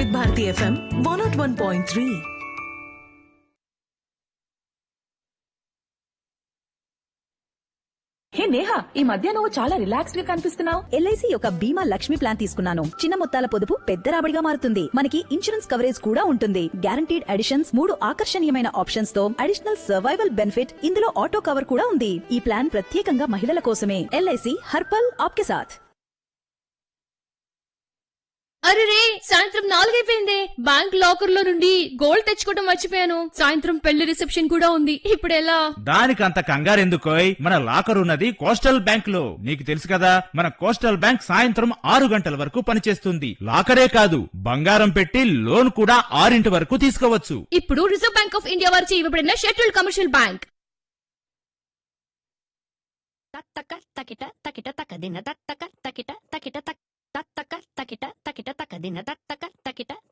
వివిధ Bharati FM one naught one point three hey Neha ఈ మధ్య నువ్వు చాలా రిలాక్స్డ్ గా కనిపిస్తున్నావు ఎల్ఐసి యొక్క బీమా లక్ష్మి ప్లాన్ తీసుకున్నాను చిన్న మొత్తాల పొదుపు పెద్ద రాబడిగా మారుతుంది మనకి ఇన్సూరెన్స్ కవరేజ్ కూడా ఉంటుంది గ్యారంటీడ్ అడిషన్స్ మూడు ఆకర్షణీయమైన ఆప్షన్స్ తో అడిషనల్ సర్వైవల్ బెనిఫిట్ ఇందులో ఆటో కవర్ కూడా ఉంది ఈ ప్లాన్ ప్రత్యేకంగా మహిళల కోసమే ఎల్ఐసి హర్పల్ ఆప్కే సాథ్ అరే రే సాయంత్రం నాలుగైపోయింది బ్యాంక్ లాకర్ లో నుండి గోల్డ్ తెచ్చుకోవడం మర్చిపోయాను సాయంత్రం పెళ్లి రిసెప్షన్ కూడా ఉంది ఇప్పుడు ఎలా దానికంత కంగారెందుకోయ్ మన లాకర్ ఉన్నది కోస్టల్ బ్యాంక్ లో నీకు తెలుసు కదా మన కోస్టల్ బ్యాంక్ సాయంత్రం ఆరు గంటల వరకు పనిచేస్తుంది లాకరే కాదు బంగారం పెట్టి లోన్ కూడా ఆరింటి వరకు తీసుకోవచ్చు ఇప్పుడు రిజర్వ్ బ్యాంక్ ఆఫ్ ఇండియా వారిచే ఇవ్వబడిన షెడ్యూల్ కమర్షియల్ బ్యాంక్ తక్క తకిట తకిట తక్క దిన తక్క తకిట తకిట తక్ తక్క తకిట తకిట తక్క దిన తక్క తకిట